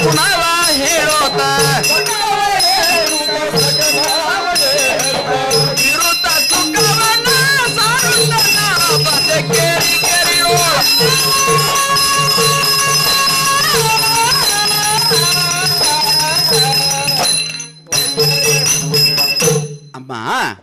ಸಗುಣವ ಹೇಳೋತ ವಿರುದ್ಧ ಸುಖವನ್ನ ಸಾರುತ್ತನ ಬಂದೆ ಕೇಳಿ ಕೆರೆಯೋ ಅಮ್ಮ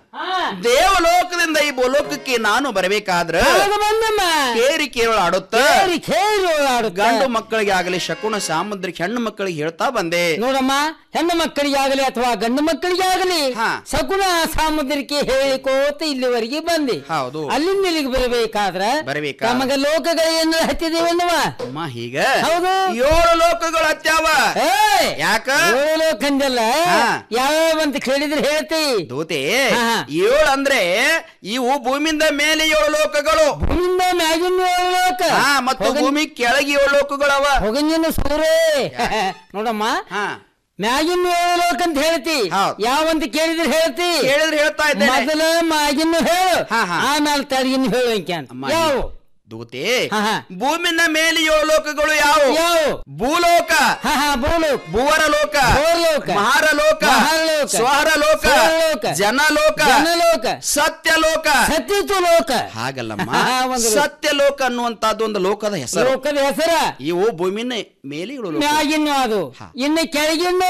ದೇವಲೋಕದಿಂದ ಈ ಭೂಲೋಕಕ್ಕೆ ನಾನು ಬರಬೇಕಾದ್ರ ಬಂದಮ್ಮ ಕೇರಿ ಕೇರಳ ಆಡುತ್ತ ಕೇರಿ ಕೇರಿ ಓಡಾಡುತ್ತ. ಗಂಡು ಮಕ್ಕಳಿಗೆ ಆಗಲಿ ಶಕುನ ಸಾಮುದ್ರಿಕ ಹೆಣ್ಣು ಮಕ್ಕಳಿಗೆ ಹೇಳ್ತಾ ಬಂದೆ ನೋಡಮ್ಮ ಹೆಣ್ಣು ಮಕ್ಕಳಿಗಾಗಲಿ ಅಥವಾ ಗಂಡು ಮಕ್ಕಳಿಗಾಗಲಿ ಹಾ. ಸಗುಣ ಸಾಮುದ್ರಿಕೆ ಹೇಳಿಕೋತ ಇಲ್ಲಿವರೆಗೆ ಬಂದೆ ಹೌದು ಅಲ್ಲಿಂದ ಇಲ್ಲಿಗೆ ಬರಬೇಕಾದ್ರ ಬರಬೇಕಾದ್ರೆ. ನಮಗ ಲೋಕಗಳೇನು ಹತ್ತಿದೇವನ್ನವ ಅಮ್ಮ ಹೀಗ ಹೌದು. ಏಳು ಲೋಕಗಳು ಹತ್ಯಾವ ಏಯ್! ಯಾಕ ಏಳು ಲೋಕ ಅಂದಲ್ಲ ಹಾ. ಯಾವ ಅಂತ ಕೇಳಿದ್ರೆ ಹೇಳ್ತಿ ದೂತೆ ಹಾ, ಹಾ. ಏಳು ಅಂದ್ರೆ ಇವು ಭೂಮಿಯಿಂದ ಮೇಲೆ ಏಳು ಲೋಕಗಳು ಭೂಮಿಯಿಂದ ಮ್ಯಾಗಿನ ಏಳು ಲೋಕ ಹಾ ಮತ್ತು ಭೂಮಿ ಕೆಳಗೆ ಏಳು ಲೋಕಗಳವ ಹೊಗಂಜಿನ ಸೂರೇ ನೋಡಮ್ಮ ಹಾ ಮ್ಯಾಗಿನ ಏಳು ಲೋಕ ಅಂತ ಹೇಳ್ತಿ ಹೌದ್. ಯಾವಂತ ಕೇಳಿದ್ರೆ ಹೇಳ್ತಿ ಕೇಳಿದ್ರೆ ಹೇಳ್ತಾ ಇದ್ದೇನೆ ಮೊದಲ ಮಾಗಿನ ಹೇಳು ಹಾ, ಹಾ. ಆಮೇಲೆ ತಳಗಿನ ಹೇಳು ಅಂಕೆ ಅಂತ ಅಮ್ಮ, ಯಾವ ದೂತೆ ಹಾ, ಹಾ. ಭೂಮಿನ ಮೇಲೆ ಏಳು ಲೋಕಗಳು ಯಾವ ಯಾವ ಭೂಲೋಕ ಹಾ ಹಾ ಬೋಲು ಭುವರ ಲೋಕ ಭೂಲೋಕ. ಮಹಾರಲೋಕ ಮಹಾರಲೋಕ. ಸ್ವರ ಲೋಕ ಸ್ವರಲೋಕ. ಜನಲೋಕ ಜನಲೋಕ ಸತ್ಯಲೋಕ ಸತ್ಯತು ಲೋಕ ಹಾಗಲ್ಲಮ್ಮ ಹಾ, ಒಂದು ಲೋಕ. ಸತ್ಯಲೋಕ ಅನ್ನುವಂತದ್ದು ಒಂದು ಲೋಕದ ಹೆಸರು ಲೋಕದ ಹೆಸರ ಇವು ಭೂಮಿನ ಮೇಲೆ ಏಳು ಲೋಕ ಮ್ಯಾಗಿನ ಅದು ಹಾ. ಇನ್ನು ಕೆಳಗಿನ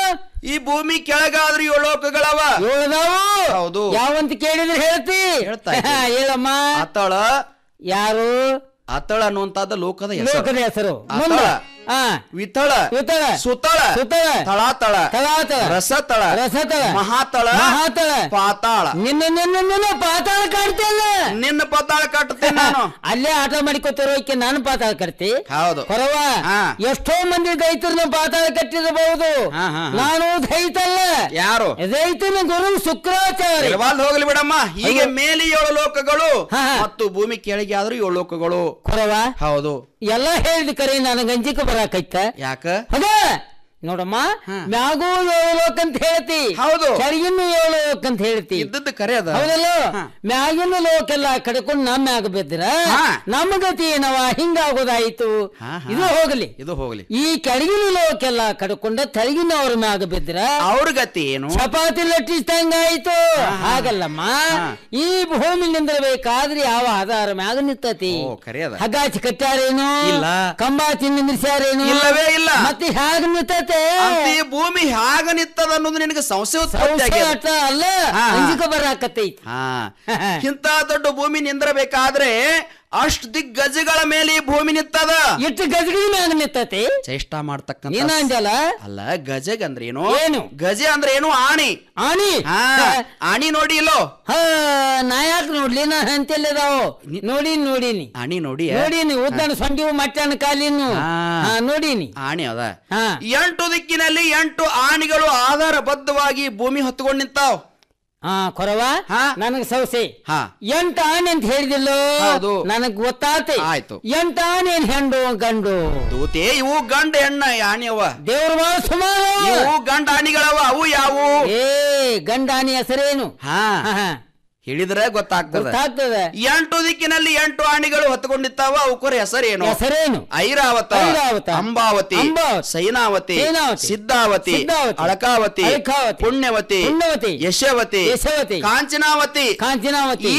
ಈ ಭೂಮಿ ಕೆಳಗಾದ್ರೂ ಏಳು ಲೋಕಗಳವ ಏಳದಾವು ಹೌದು. ಯಾವಂತ ಕೇಳಿದ್ರೆ ಹೇಳ್ತಿ ಹೇಳ್ತಾ ಇದ್ದೀನಿ. ಹಾ, ಹೇಳಮ್ಮ ಅತಳ ಯಾರು ಅತಳ ಅನ್ನುವಂತದ್ದು ಲೋಕದ ಹೆಸರು ಲೋಕದ ಹೆಸರು ಅತಳ. ಮುಂದೆ ಹಾ ವಿತಳ ಸುತಳ ಸುತಳ ಸುತಳ ತಳಾತಳ ತಳಾತಳ ರಸತಳ ರಸತಳ ಮಹಾತಳ ಮಹಾತಳ ಪಾತಾಳ ನಿನ್ನ ನಿನ್ನ ನಿನ್ನ ಪಾತಾಳ ಕಾಡ್ತೇನೆ ನಿನ್ನ ಪಾತಾಳ ಕಟ್ಟುತ್ತೇನೆ ನಾನು ಅಲ್ಲೇ ಆಟ ಮಾಡಿಕೊತಿರೋಕೆ ನಾನು ಪಾತಾಳ ಕಟ್ತಿ ಹೌದು ಕೊರವ ಹಾ. ಎಷ್ಟೋ ಮಂದಿ ದೈತರನ್ನ ಪಾತಾಳ ಕಟ್ಟಿರಬಹುದು ಹಾ, ಹಾ, ಹಾ. ನಾನು ದೈತಲ್ಲ ಯಾರು ದೈತನ ಗುರು ಶುಕ್ರಾಚಾರ್ಯ ಇರವಾಲ್ದು ಹೋಗ್ಲಿ ಬಿಡಮ್ಮ ಹೀಗೆ ಮೇಲೆ ಏಳು ಲೋಕಗಳು ಹಾ, ಹಾ. ಮತ್ತು ಭೂಮಿ ಕೆಳಗೆ ಆದ್ರೂ ಏಳು ಲೋಕಗಳು ಕೊರವ ಹೌದು ಎಲ್ಲ ಹೇಳಿದ ಕರೆ ನನಗೆ ಅಂಜಿಕೆ ಬರಾಕೈತ ಯಾಕ ಅದ ನೋಡಮ್ಮ ಹಾ. ಮ್ಯಾಗೂ ಏಳು ಲೋಕ ಅಂತ ಹೇಳ್ತಿ ಹೌದು. ಕೆಳಗಿನ ಏಳು ಲೋಕ ಅಂತ ಹೇಳ್ತಿ ಇದ್ದದ್ದು ಕರೆ ಅದ ಹೌದಲ್ಲ ಹಾ. ಮ್ಯಾಗಿನ ಲೋಕೆಲ್ಲ ಕಡ್ಕೊಂಡು ನಮ್ಮ ಮ್ಯಾಗ ಬಿದ್ರ ಹಾ. ನಮ್ಮ ಗತಿ ಏನವ ಹಿಂಗಾಗೋದಾಯ್ತು ಹಾ, ಹಾ. ಇದು ಹೋಗಲಿ ಇದು ಹೋಗ್ಲಿ ಈ ಕೆಳಗಿನ ಲೋಕೆಲ್ಲ ಕಡ್ಕೊಂಡ ತೆಳಗಿನವ್ರ ಮ್ಯಾಗ ಬಿದ್ರ ಅವ್ರ ಗತಿ ಏನು ಚಪಾತಿ ಲಟ್ಟಿಸ್ದಂಗಾಯ್ತು ಹಾಗಲ್ಲಮ್ಮ ಹಾ. ಈ ಭೂಮಿ ನಿಂದಿರಬೇಕಾದ್ರೆ ಯಾವ ಆಧಾರ ಮ್ಯಾಗ ನಿಂತತಿ ಓ ಕರೆ ಅದ ಹಗಾಚಿ ಕಟ್ಟಾರೇನು ಇಲ್ಲ. ಕಂಬಾಚಿ ನಿಂದ್ರಿಸ್ಯಾರೇನು ಇಲ್ಲವೇ ಇಲ್ಲ ಮತ್ತೆ ಹ್ಯಾಗ ನಿಂತತೆ ಅಂತ ಈ ಭೂಮಿ ಹ್ಯಾಗ ನಿತ್ತದ ಅನ್ನೋದು ನಿನಗೆ ಸಂಶಯ ಉತ್ಪತ್ತಿ ಸಂಸ್ಥೆ ಆಗ್ಯದ. ಅಟ್ಟ ಅಲ್ಲ ಹಾ, ಹಾ. ಅಂಜಿಕೆ ಬರಾಕತ್ತೈತಿ ಹಾ ಇಂತ ದೊಡ್ಡ ಭೂಮಿ ನಿಂದಿರಬೇಕಾದ್ರೆ ಅಷ್ಟು ದಿಗ್ಗಜಗಳ ಮೇಲೆ ಈ ಭೂಮಿ ನಿತ್ತದ ಎಷ್ಟು ಗಜಗಜ ಮ್ಯಾಗ ನಿಂತತಿ ಚೇಷ್ಟ ಮಾಡ್ತಕ್ಕಂತ ಏನ ಅಂಜಲ ಅಲ್ಲ ಗಜಗ್ ಅಂದ್ರೆ ಏನು ಏನು? ಗಜ ಅಂದ್ರೆ ಏನು ಆಣಿ ಆನಿ ಹಾ ಆಣಿ ನೋಡಿ ಇಲ್ಲೋ ಹಾ ನಾ ಯಾಕೆ ನೋಡ್ಲಿ ನಾ ಅಂತೆಲ್ಲದಾವು ನೋಡಿನಿ ನೋಡಿನಿ ಆಣಿ ನೋಡಿ ನೋಡಿನಿ ಉದ್ದಣ ಸೊಂಡಿವು ಮಟ್ಟನ ಕಾಲಿನು ಹಾ. ಹಾ ನೋಡಿನಿ ಆಣಿ ಅದ ಹಾ ಎಂಟು ದಿಕ್ಕಿನಲ್ಲಿ ಎಂಟು ಆಣಿಗಳು ಆಧಾರಬದ್ಧವಾಗಿ ಭೂಮಿ ಹೊತ್ತುಕೊಂಡು ನಿಂತಾವ್ ಹಾ ಕೊರವ ಹಾ. ನನಗ ಸೌಸೆ ಹಾ ಎಂಟ ಆನೆ ಅಂತ ಹೇಳಿದಿಲ್ಲ ಹೌದು. ನನಗ್ ಗೊತ್ತಾತೆ ಆಯ್ತು. ಎಂಟ ಆನೆ ಏನ್ ಹೆಂಡು ಗಂಡು ದೂತೆ ಇವು ಗಂಡ ಹೆಣ್ಣ ಆಣಿ ಅವ ದೇವ್ರ ಬಾಳ ಸುಮಾರು ಇವು ಗಂಡ ಆಣಿಗಳವ ಅವು ಯಾವು ಏ ಗಂಡ ಆನೆ ಹೆಸರೇನು ಹಾ ಹಾ, ಹಾ. ಹೇಳಿದ್ರೆ ಗೊತ್ತಾಗ್ತದ ಗೊತ್ತಾಗ್ತದ ಎಂಟು ದಿಕ್ಕಿನಲ್ಲಿ ಎಂಟು ಆಣಿಗಳು ಹೊತ್ತುಕೊಂಡಿರ್ತಾವ ಅವಕ್ಕರ ಹೆಸರೇನು ಹೆಸರೇನು ಐರಾವತ ಐರಾವತ, ಅಂಬಾವತಿ ಅಂಬಾವತಿ, ಸೈನಾವತಿ ಸೈನಾವತಿ, ಸಿದ್ಧಾವತಿ ಸಿದ್ಧಾವತಿ, ಅಳಕಾವತಿ ಅಳಕಾವತಿ, ಪುಣ್ಯವತಿ ಪುಣ್ಯವತಿ, ಯಶವತಿ ಯಶವತಿ, ಕಾಂಚನಾವತಿ ಕಾಂಚನಾವತಿ